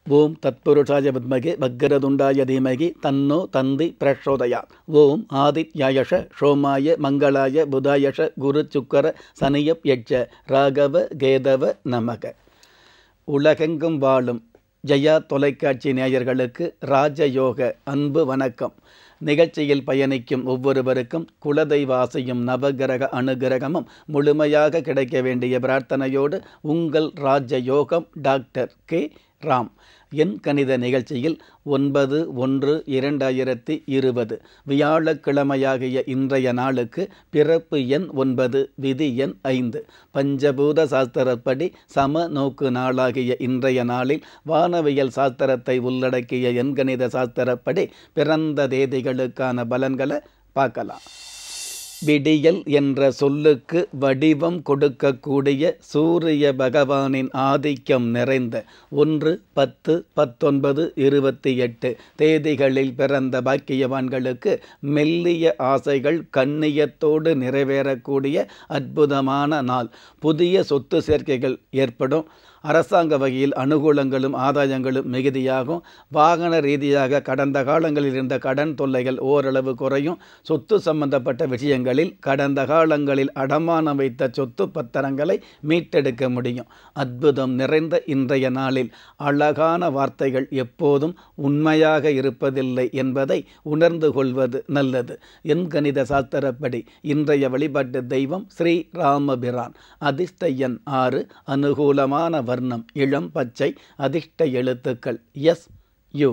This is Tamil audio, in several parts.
ஓம் தத்புருஷாய வித்மகே வக்கரதுண்டாய தீமகி தன்னோ தந்தி பிரச்சோதயா ஓம் ஆதித்யாயஷ சோமாய மங்களாய புதாயஷ குரு சுக்கர சனியப் யட்ச ராகவ கேதவ நமக உலகெங்கும் வாழும் ஜெயா தொலைக்காட்சி நேயர்களுக்கு ராஜயோக அன்பு வணக்கம் நிகழ்ச்சியில் பயணிக்கும் ஒவ்வொருவருக்கும் குலதெய்வ ஆசையும் நவகிரக அனுகிரகமும் முழுமையாக கிடைக்க வேண்டிய பிரார்த்தனையோடு உங்கள் ராஜயோகம் டாக்டர் கே ராம் என் கணித நிகழ்ச்சியில் ஒன்பது ஒன்று இரண்டாயிரத்தி இருபது வியாழக்கிழமையாகிய இன்றைய நாளுக்கு பிறப்பு எண் ஒன்பது விதி எண் ஐந்து பஞ்சபூத சாஸ்திரப்படி சம நோக்கு நாளாகிய இன்றைய நாளில் வானவியல் சாஸ்திரத்தை உள்ளடக்கிய எண்கணித சாஸ்திரப்படி பிறந்த தேதிகளுக்கான பலன்களை பார்க்கலாம் விடியல் என்ற சொல்லுக்கு வடிவம் கொடுக்கக்கூடிய சூரிய பகவானின் ஆதிக்கம் நிறைந்த ஒன்று பத்து பத்தொன்பது இருபத்தி எட்டு தேதிகளில் பிறந்த பாக்கியவான்களுக்கு மெல்லிய ஆசைகள் கண்ணியத்தோடு நிறைவேறக்கூடிய அற்புதமான நாள் புதிய சொத்து சேர்க்கைகள் ஏற்படும் அரசாங்க வகையில் அனுகூலங்களும் ஆதாயங்களும் மிகுதியாகும் வாகன ரீதியாக கடந்த காலங்களில் இருந்த கடன் தொல்லைகள் ஓரளவு குறையும் சொத்து சம்பந்தப்பட்ட விஷயங்களில் கடந்த காலங்களில் அடமானம் வைத்த சொத்து பத்திரங்களை மீட்டெடுக்க முடியும் அற்புதம் நிறைந்த இன்றைய நாளில் அழகான வார்த்தைகள் எப்போதும் உண்மையாக இருப்பதில்லை என்பதை உணர்ந்து கொள்வது நல்லது என் கணித சாஸ்திரப்படி இன்றைய வழிபாட்டு தெய்வம் ஸ்ரீ ராமபிரான் அதிர்ஷ்ட எண் ஆறு அனுகூலமான வர்ணம் இளம் பச்சை அதிர்ஷ்ட எழுத்துக்கள் எஸ் யு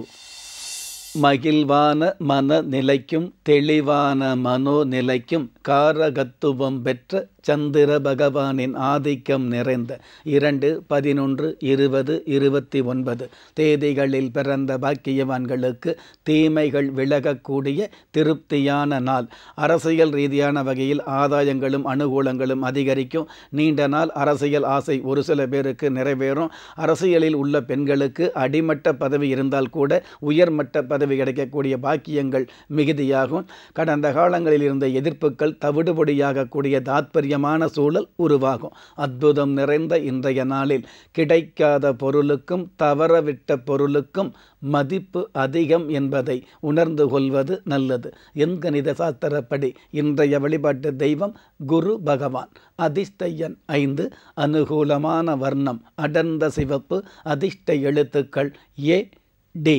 மகிழ்வான மனநிலைக்கும் தெளிவான மனோநிலைக்கும் காரகத்துவம் பெற்ற சந்திர பகவானின் ஆதிக்கம் நிறைந்த இரண்டு பதினொன்று இருபது இருபத்தி ஒன்பது தேதிகளில் பிறந்த பாக்கியவான்களுக்கு தீமைகள் விலகக்கூடிய திருப்தியான நாள் அரசியல் ரீதியான வகையில் ஆதாயங்களும் அனுகூலங்களும் அதிகரிக்கும் நீண்ட நாள் அரசியல் ஆசை ஒரு சில பேருக்கு நிறைவேறும் அரசியலில் உள்ள பெண்களுக்கு அடிமட்ட பதவி இருந்தால் கூட உயர்மட்ட பதவி கிடைக்கக்கூடிய பாக்கியங்கள் மிகுதியாகும் கடந்த காலங்களில் இருந்த எதிர்ப்புகள் தவிடுபொடியாகக்கூடிய தாத்பரிய முக்கியமான சூழல் உருவாகும் அற்புதம் நிறைந்த இன்றைய நாளில் கிடைக்காத பொருளுக்கும் தவறவிட்ட பொருளுக்கும் மதிப்பு அதிகம் என்பதை உணர்ந்து கொள்வது நல்லது என் கணித சாஸ்திரப்படி இன்றைய வழிபாட்டு தெய்வம் குரு பகவான் அதிர்ஷ்ட எண் ஐந்து அனுகூலமான வர்ணம் அடர்ந்த சிவப்பு அதிர்ஷ்ட எழுத்துக்கள் ஏ டி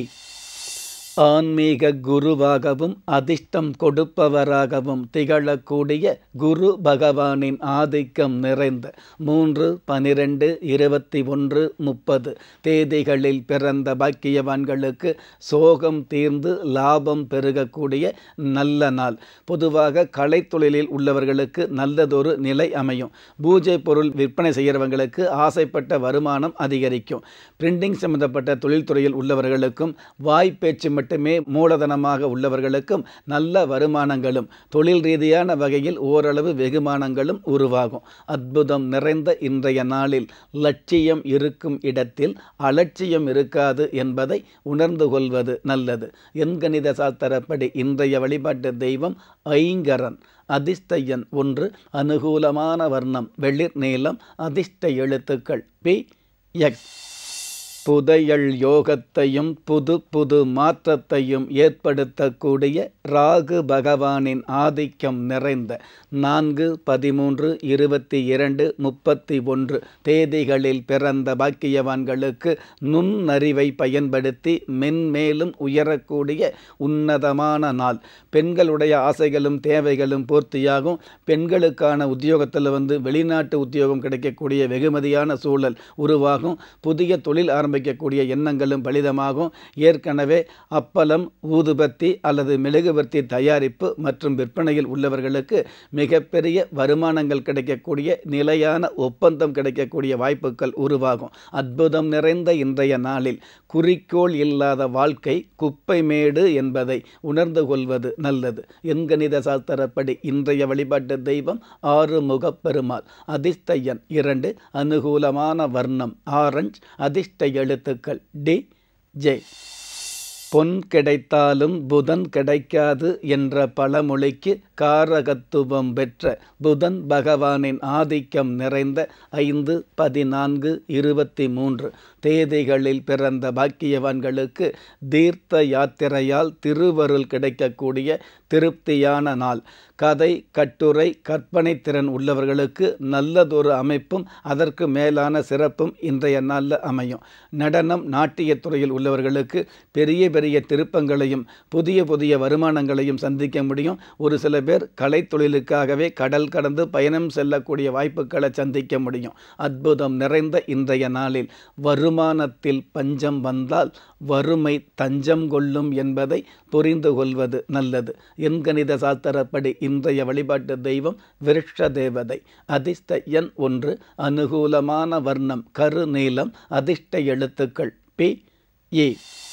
ஆன்மீக குருவாகவும் அதிர்ஷ்டம் கொடுப்பவராகவும் திகழக்கூடிய குரு பகவானின் ஆதிக்கம் நிறைந்த மூன்று பனிரெண்டு இருபத்தி ஒன்று முப்பது தேதிகளில் பிறந்த பாக்கியவான்களுக்கு சோகம் தீர்ந்து லாபம் பெருகக்கூடிய நல்ல நாள் பொதுவாக கலைத்தொழிலில் உள்ளவர்களுக்கு நல்லதொரு நிலை அமையும் பூஜை பொருள் விற்பனை செய்கிறவங்களுக்கு ஆசைப்பட்ட வருமானம் அதிகரிக்கும் பிரிண்டிங் சம்பந்தப்பட்ட தொழில்துறையில் உள்ளவர்களுக்கும் வாய்ப்பேச்சு மட்டுமே மூலதனமாக உள்ளவர்களுக்கும் நல்ல வருமானங்களும் தொழில் ரீதியான வகையில் ஓரளவு வெகுமானங்களும் உருவாகும் அற்புதம் நிறைந்த இன்றைய நாளில் லட்சியம் இருக்கும் இடத்தில் அலட்சியம் இருக்காது என்பதை உணர்ந்து கொள்வது நல்லது எண்கணித சாஸ்திரப்படி இன்றைய வழிபாட்டு தெய்வம் ஐங்கரன் அதிர்ஷ்ட எண் ஒன்று அனுகூலமான வர்ணம் வெளிர் நீளம் அதிர்ஷ்ட எழுத்துக்கள் பி எக்ஸ் புதையல் யோகத்தையும் புது புது மாற்றத்தையும் ஏற்படுத்தக்கூடிய ராகு பகவானின் ஆதிக்கம் நிறைந்த நான்கு பதிமூன்று இருபத்தி இரண்டு முப்பத்தி ஒன்று தேதிகளில் பிறந்த பாக்கியவான்களுக்கு நுண்ணறிவை பயன்படுத்தி மென்மேலும் உயரக்கூடிய உன்னதமான நாள் பெண்களுடைய ஆசைகளும் தேவைகளும் பூர்த்தியாகும் பெண்களுக்கான உத்தியோகத்தில் வந்து வெளிநாட்டு உத்தியோகம் கிடைக்கக்கூடிய வெகுமதியான சூழல் உருவாகும் புதிய தொழில் ஆரம்ப ஆரம்பிக்கக்கூடிய எண்ணங்களும் பலிதமாகும் ஏற்கனவே அப்பளம் ஊதுபத்தி அல்லது மெழுகுபர்த்தி தயாரிப்பு மற்றும் விற்பனையில் உள்ளவர்களுக்கு மிகப்பெரிய வருமானங்கள் கிடைக்கக்கூடிய நிலையான ஒப்பந்தம் கிடைக்கக்கூடிய வாய்ப்புகள் உருவாகும் அற்புதம் நிறைந்த இன்றைய நாளில் குறிக்கோள் இல்லாத வாழ்க்கை குப்பை மேடு என்பதை உணர்ந்து கொள்வது நல்லது எண்கணித சாஸ்திரப்படி இன்றைய வழிபாட்டு தெய்வம் ஆறு முகப்பெருமாள் அதிர்ஷ்ட எண் இரண்டு அனுகூலமான வர்ணம் ஆரஞ்ச் அதிர்ஷ்ட எழுத்துக்கள் டி ஜே பொன் கிடைத்தாலும் புதன் கிடைக்காது என்ற பழமொழிக்கு காரகத்துவம் பெற்ற புதன் பகவானின் ஆதிக்கம் நிறைந்த ஐந்து பதினான்கு இருபத்தி மூன்று தேதிகளில் பிறந்த பாக்கியவான்களுக்கு தீர்த்த யாத்திரையால் திருவருள் கிடைக்கக்கூடிய திருப்தியான நாள் கதை கட்டுரை கற்பனை திறன் உள்ளவர்களுக்கு நல்லதொரு அமைப்பும் அதற்கு மேலான சிறப்பும் இன்றைய நாளில் அமையும் நடனம் நாட்டியத் துறையில் உள்ளவர்களுக்கு பெரிய பெரிய திருப்பங்களையும் புதிய புதிய வருமானங்களையும் சந்திக்க முடியும் ஒரு சில பேர் கலைத்தொழிலுக்காகவே கடல் கடந்து பயணம் செல்லக்கூடிய வாய்ப்புகளை சந்திக்க முடியும் அற்புதம் நிறைந்த இன்றைய நாளில் வருமானத்தில் பஞ்சம் வந்தால் வறுமை தஞ்சம் கொள்ளும் என்பதை புரிந்து கொள்வது நல்லது எண்கணித சாஸ்திரப்படி இன்றைய வழிபாட்டு தெய்வம் விருட்ச தேவதை அதிர்ஷ்ட எண் ஒன்று அனுகூலமான வர்ணம் கருநீலம் அதிர்ஷ்ட எழுத்துக்கள் பி ஏ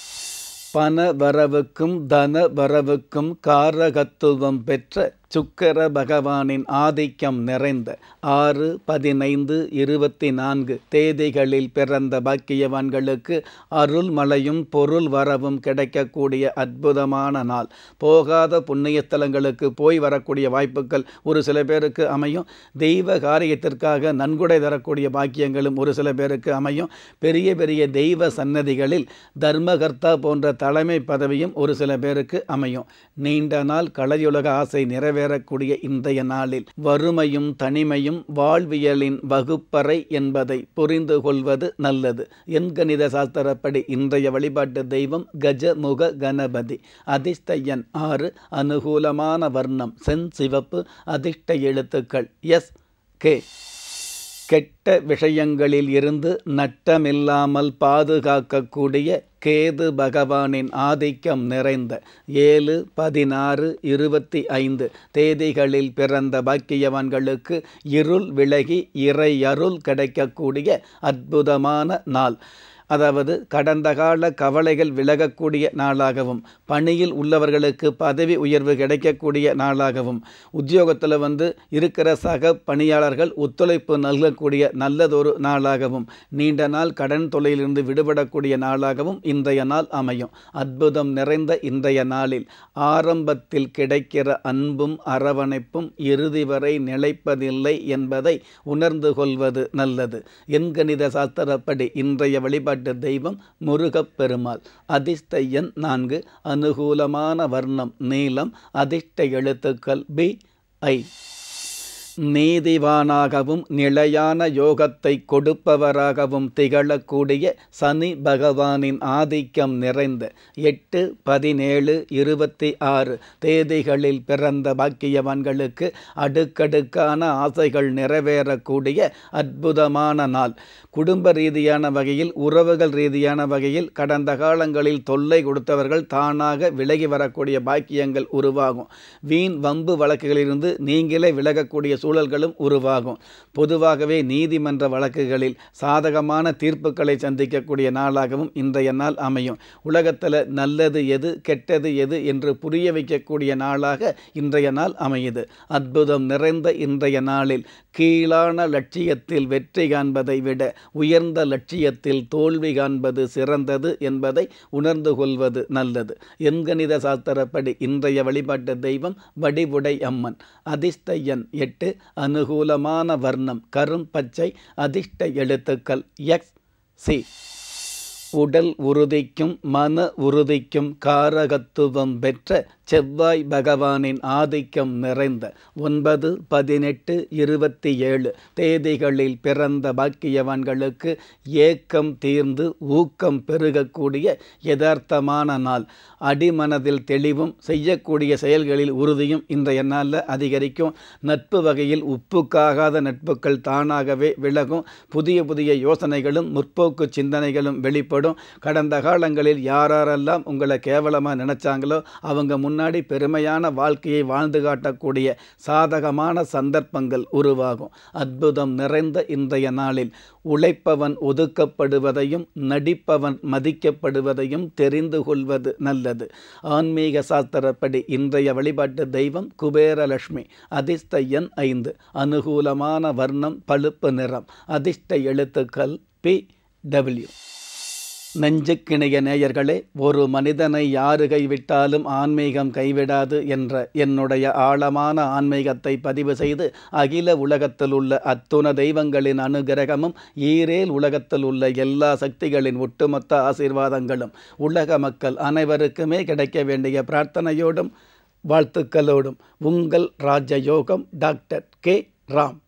பண வரவுக்கும் தன வரவுக்கும் காரகத்துவம் பெற்ற சுக்கர பகவானின் ஆதிக்கம் நிறைந்த ஆறு பதினைந்து இருபத்தி நான்கு தேதிகளில் பிறந்த பாக்கியவான்களுக்கு அருள்மலையும் பொருள் வரவும் கிடைக்கக்கூடிய அற்புதமான நாள் போகாத புண்ணியஸ்தலங்களுக்கு போய் வரக்கூடிய வாய்ப்புகள் ஒரு சில பேருக்கு அமையும் தெய்வ காரியத்திற்காக நன்கொடை தரக்கூடிய பாக்கியங்களும் ஒரு சில பேருக்கு அமையும் பெரிய பெரிய தெய்வ சன்னதிகளில் தர்மகர்த்தா போன்ற தலைமை பதவியும் ஒரு சில பேருக்கு அமையும் நீண்ட நாள் கலையுலக ஆசை நிறைவேறக்கூடிய இன்றைய நாளில் வறுமையும் தனிமையும் வாழ்வியலின் வகுப்பறை என்பதை புரிந்து கொள்வது நல்லது எண்கணித சாஸ்திரப்படி இன்றைய வழிபாட்டு தெய்வம் கஜமுக கணபதி அதிர்ஷ்ட எண் ஆறு அனுகூலமான வர்ணம் சென் சிவப்பு அதிர்ஷ்ட எழுத்துக்கள் எஸ் கே கெட்ட விஷயங்களில் இருந்து நட்டமில்லாமல் பாதுகாக்கக்கூடிய கேது பகவானின் ஆதிக்கம் நிறைந்த ஏழு பதினாறு இருபத்தி ஐந்து தேதிகளில் பிறந்த பாக்கியவான்களுக்கு இருள் விலகி இறையருள் கிடைக்கக்கூடிய அற்புதமான நாள் அதாவது கடந்த கால கவலைகள் விலகக்கூடிய நாளாகவும் பணியில் உள்ளவர்களுக்கு பதவி உயர்வு கிடைக்கக்கூடிய நாளாகவும் உத்தியோகத்தில் வந்து இருக்கிற சக பணியாளர்கள் ஒத்துழைப்பு நல்கக்கூடிய நல்லதொரு நாளாகவும் நீண்ட நாள் கடன் தொலையிலிருந்து விடுபடக்கூடிய நாளாகவும் இன்றைய நாள் அமையும் அற்புதம் நிறைந்த இன்றைய நாளில் ஆரம்பத்தில் கிடைக்கிற அன்பும் அரவணைப்பும் இறுதி வரை நிலைப்பதில்லை என்பதை உணர்ந்து கொள்வது நல்லது எண்கணித சாஸ்திரப்படி இன்றைய வழிபாட்டு வழிபாட்டு தெய்வம் முருகப் பெருமாள் அதிர்ஷ்ட எண் நான்கு அனுகூலமான வர்ணம் நீலம் அதிர்ஷ்ட எழுத்துக்கள் பி ஐ நீதிவானாகவும் நிலையான யோகத்தை கொடுப்பவராகவும் திகழக்கூடிய சனி பகவானின் ஆதிக்கம் நிறைந்த எட்டு பதினேழு இருபத்தி ஆறு தேதிகளில் பிறந்த பாக்கியவான்களுக்கு அடுக்கடுக்கான ஆசைகள் நிறைவேறக்கூடிய அற்புதமான நாள் குடும்ப ரீதியான வகையில் உறவுகள் ரீதியான வகையில் கடந்த காலங்களில் தொல்லை கொடுத்தவர்கள் தானாக விலகி வரக்கூடிய பாக்கியங்கள் உருவாகும் வீண் வம்பு வழக்குகளிலிருந்து நீங்களே விலகக்கூடிய சூழல்களும் உருவாகும் பொதுவாகவே நீதிமன்ற வழக்குகளில் சாதகமான தீர்ப்புகளை சந்திக்கக்கூடிய நாளாகவும் இன்றைய நாள் அமையும் உலகத்தில் நல்லது எது கெட்டது எது என்று புரிய வைக்கக்கூடிய நாளாக இன்றைய நாள் அமையுது அற்புதம் நிறைந்த இன்றைய நாளில் கீழான லட்சியத்தில் வெற்றி காண்பதை விட உயர்ந்த லட்சியத்தில் தோல்வி காண்பது சிறந்தது என்பதை உணர்ந்து கொள்வது நல்லது எண்கணித சாஸ்திரப்படி இன்றைய வழிபாட்டு தெய்வம் வடிவுடை அம்மன் அதிர்ஷ்ட எண் எட்டு அனுகூலமான வர்ணம் கரும் பச்சை அதிர்ஷ்ட எழுத்துக்கள் எக்ஸ் சி உடல் உறுதிக்கும் மன உறுதிக்கும் காரகத்துவம் பெற்ற செவ்வாய் பகவானின் ஆதிக்கம் நிறைந்த ஒன்பது பதினெட்டு இருபத்தி ஏழு தேதிகளில் பிறந்த பாக்கியவான்களுக்கு ஏக்கம் தீர்ந்து ஊக்கம் பெருகக்கூடிய யதார்த்தமான நாள் அடிமனதில் தெளிவும் செய்யக்கூடிய செயல்களில் உறுதியும் இன்றைய நாளில் அதிகரிக்கும் நட்பு வகையில் உப்புக்காகாத நட்புகள் தானாகவே விலகும் புதிய புதிய யோசனைகளும் முற்போக்கு சிந்தனைகளும் வெளிப்படும் கடந்த காலங்களில் யாரெல்லாம் உங்களை கேவலமாக நினைச்சாங்களோ அவங்க முன்னாடி பெருமையான வாழ்க்கையை வாழ்ந்து காட்டக்கூடிய சாதகமான சந்தர்ப்பங்கள் உருவாகும் அற்புதம் நிறைந்த இன்றைய நாளில் உழைப்பவன் ஒதுக்கப்படுவதையும் நடிப்பவன் மதிக்கப்படுவதையும் தெரிந்து கொள்வது நல்லது ஆன்மீக சாஸ்திரப்படி இன்றைய வழிபாட்டு தெய்வம் குபேரலட்சுமி அதிர்ஷ்ட எண் ஐந்து அனுகூலமான வர்ணம் பழுப்பு நிறம் அதிர்ஷ்ட எழுத்துக்கள் பி டபிள்யூ நெஞ்சுக்கிணைய நேயர்களே ஒரு மனிதனை யாரு கைவிட்டாலும் ஆன்மீகம் கைவிடாது என்ற என்னுடைய ஆழமான ஆன்மீகத்தை பதிவு செய்து அகில உலகத்தில் உள்ள அத்துண தெய்வங்களின் அனுகிரகமும் ஈரேல் உலகத்தில் உள்ள எல்லா சக்திகளின் ஒட்டுமொத்த ஆசீர்வாதங்களும் உலக மக்கள் அனைவருக்குமே கிடைக்க வேண்டிய பிரார்த்தனையோடும் வாழ்த்துக்களோடும் உங்கள் ராஜயோகம் டாக்டர் கே ராம்